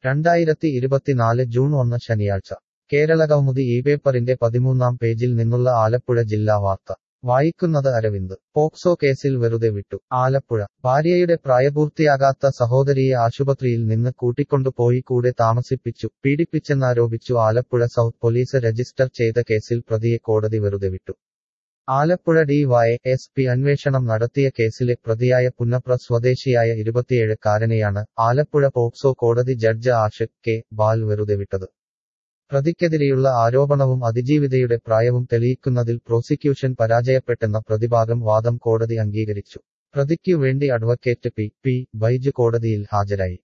രണ്ടായിരത്തി ഇരുപത്തിനാല് ജൂൺ ഒന്ന് ശനിയാഴ്ച കേരളകൗമുദി ഈ പേപ്പറിന്റെ പതിമൂന്നാം പേജിൽ നിന്നുള്ള ആലപ്പുഴ ജില്ലാ വാർത്ത വായിക്കുന്നത് അരവിന്ദ് പോക്സോ കേസിൽ വെറുതെ വിട്ടു ആലപ്പുഴ ഭാര്യയുടെ പ്രായപൂർത്തിയാകാത്ത സഹോദരിയെ ആശുപത്രിയിൽ നിന്ന് കൂട്ടിക്കൊണ്ടുപോയി കൂടെ താമസിപ്പിച്ചു പീഡിപ്പിച്ചെന്നാരോപിച്ചു ആലപ്പുഴ സൗത്ത് പോലീസ് രജിസ്റ്റർ ചെയ്ത കേസിൽ പ്രതിയെ കോടതി വെറുതെ വിട്ടു Alappuzha D Y S P അന്വേഷണം നടത്തിയ കേസിലെ പ്രതിയായ പുന്നപ്ര സ്വദേശിയായ ഇരുപത്തിയേഴുകാരനെയാണ് ആലപ്പുഴ പോക്സോ കോടതി ജഡ്ജ് ആഷിഖ് കെ ബാൽ വെറുതെ വിട്ടത് പ്രതിക്കെതിരെയുള്ള ആരോപണവും അതിജീവിതയുടെ പ്രായവും തെളിയിക്കുന്നതിൽ പ്രോസിക്യൂഷൻ പരാജയപ്പെട്ടെന്ന പ്രതിഭാഗം വാദം കോടതി അംഗീകരിച്ചു പ്രതിക്കു വേണ്ടി അഡ്വക്കേറ്റ് പി പി ബൈജു കോടതിയിൽ ഹാജരായി